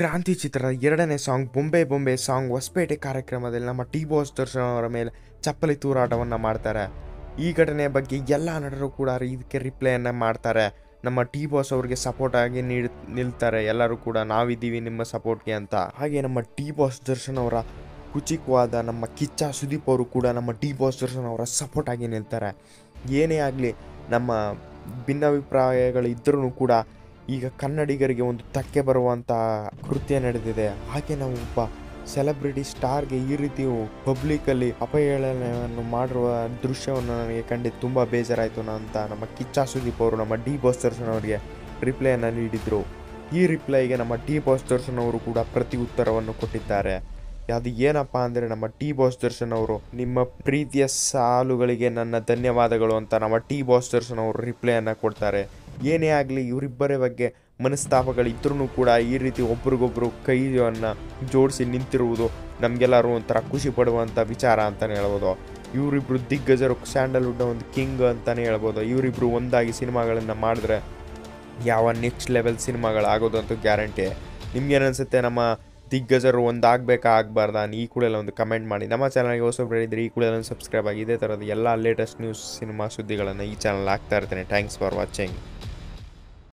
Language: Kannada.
ಕ್ರಾಂತಿ ಚಿತ್ರದ ಎರಡನೇ ಸಾಂಗ್ ಬೊಂಬೆ ಬೊಂಬೆ ಸಾಂಗ್ ಹೊಸಪೇಟೆ ಕಾರ್ಯಕ್ರಮದಲ್ಲಿ ನಮ್ಮ ಟಿ ಬಾಸ್ ದರ್ಶನ್ ಅವರ ಮೇಲೆ ಚಪ್ಪಲಿ ತೂರಾಟವನ್ನು ಮಾಡ್ತಾರೆ ಈ ಘಟನೆಯ ಬಗ್ಗೆ ಎಲ್ಲ ನಟರು ಕೂಡ ಇದಕ್ಕೆ ರಿಪ್ಲೈಯನ್ನು ಮಾಡ್ತಾರೆ ನಮ್ಮ ಟಿ ಬಾಸ್ ಅವ್ರಿಗೆ ಸಪೋರ್ಟ್ ಆಗಿ ನೀಡ್ ನಿಲ್ತಾರೆ ಎಲ್ಲರೂ ಕೂಡ ನಾವಿದ್ದೀವಿ ನಿಮ್ಮ ಸಪೋರ್ಟ್ಗೆ ಅಂತ ಹಾಗೆ ನಮ್ಮ ಟಿ ಬಾಸ್ ದರ್ಶನ್ ಅವರ ಕುಚಿಕವಾದ ನಮ್ಮ ಕಿಚ್ಚ ಸುದೀಪ್ ಅವರು ಕೂಡ ನಮ್ಮ ಟಿ ಬಾಸ್ ದರ್ಶನ್ ಅವರ ಸಪೋರ್ಟ್ ಆಗಿ ನಿಲ್ತಾರೆ ಏನೇ ಆಗಲಿ ನಮ್ಮ ಭಿನ್ನಾಭಿಪ್ರಾಯಗಳು ಇದ್ದರೂ ಕೂಡ ಈಗ ಕನ್ನಡಿಗರಿಗೆ ಒಂದು ಧಕ್ಕೆ ಬರುವಂಥ ಕೃತ್ಯ ನಡೆದಿದೆ ಹಾಗೆ ನಾವು ಒಬ್ಬ ಸೆಲೆಬ್ರಿಟಿ ಸ್ಟಾರ್ಗೆ ಈ ರೀತಿ ಪಬ್ಲಿಕಲ್ಲಿ ಅಪಹೇಳನವನ್ನು ಮಾಡಿರುವ ದೃಶ್ಯವನ್ನು ನನಗೆ ಕಂಡು ತುಂಬ ಬೇಜಾರಾಯಿತು ಅಂತ ನಮ್ಮ ಕಿಚ್ಚ ಸುದೀಪ್ ಅವರು ನಮ್ಮ ಡಿ ಬಾಸ್ ದರ್ಶನ್ ಅವರಿಗೆ ರಿಪ್ಲೈಯನ್ನು ನೀಡಿದರು ಈ ರಿಪ್ಲೈಗೆ ನಮ್ಮ ಟಿ ಬಾಸ್ ದರ್ಶನ್ ಅವರು ಕೂಡ ಪ್ರತಿ ಉತ್ತರವನ್ನು ಕೊಟ್ಟಿದ್ದಾರೆ ಅದು ಏನಪ್ಪ ಅಂದರೆ ನಮ್ಮ ಟಿ ಬಾಸ್ ದರ್ಶನ್ ಅವರು ನಿಮ್ಮ ಪ್ರೀತಿಯ ಸಾಲುಗಳಿಗೆ ನನ್ನ ಧನ್ಯವಾದಗಳು ಅಂತ ನಮ್ಮ ಟಿ ಬಾಸ್ ದರ್ಶನ್ ಅವರು ರಿಪ್ಲೈಯನ್ನು ಕೊಡ್ತಾರೆ ಏನೇ ಆಗಲಿ ಇವರಿಬ್ಬರ ಬಗ್ಗೆ ಮನಸ್ತಾಪಗಳಿದ್ರೂ ಕೂಡ ಈ ರೀತಿ ಒಬ್ರಿಗೊಬ್ರು ಕೈಯನ್ನು ಜೋಡಿಸಿ ನಿಂತಿರುವುದು ನಮಗೆಲ್ಲರೂ ಒಂಥರ ಖುಷಿ ಪಡುವಂಥ ವಿಚಾರ ಅಂತಲೇ ಹೇಳ್ಬೋದು ಇವರಿಬ್ರು ದಿಗ್ಗಜರು ಸ್ಯಾಂಡಲ್ವುಡ್ ಒಂದು ಕಿಂಗ್ ಅಂತಲೇ ಹೇಳ್ಬೋದು ಇವರಿಬ್ರು ಒಂದಾಗಿ ಸಿನಿಮಾಗಳನ್ನು ಮಾಡಿದ್ರೆ ಯಾವ ನೆಕ್ಸ್ಟ್ ಲೆವೆಲ್ ಸಿನಿಮಾಗಳಾಗೋದು ಅಂತೂ ಗ್ಯಾರಂಟಿ ನಿಮ್ಗೇನು ಅನಿಸುತ್ತೆ ನಮ್ಮ ದಿಗ್ಗಜರು ಒಂದಾಗಬೇಕಾ ಆಗಬಾರ್ದಾ ಈ ಕೂಡ ಒಂದು ಕಮೆಂಟ್ ಮಾಡಿ ನಮ್ಮ ಚಾನಲ್ಗೆ ಹೊಸಬ್ರು ಇದ್ದರೆ ಈ ಕೂಡ ಒಂದು ಸಬ್ಸ್ಕ್ರೈಬ್ ಆಗಿ ಇದೇ ಥರದ ಎಲ್ಲ ಲೇಟೆಸ್ಟ್ ನ್ಯೂಸ್ ಸಿನಿಮಾ ಸುದ್ದಿಗಳನ್ನು ಈ ಚಾನಲ್ ಹಾಕ್ತಾ ಇರ್ತೇನೆ ಥ್ಯಾಂಕ್ಸ್ ಫಾರ್ ವಾಚಿಂಗ್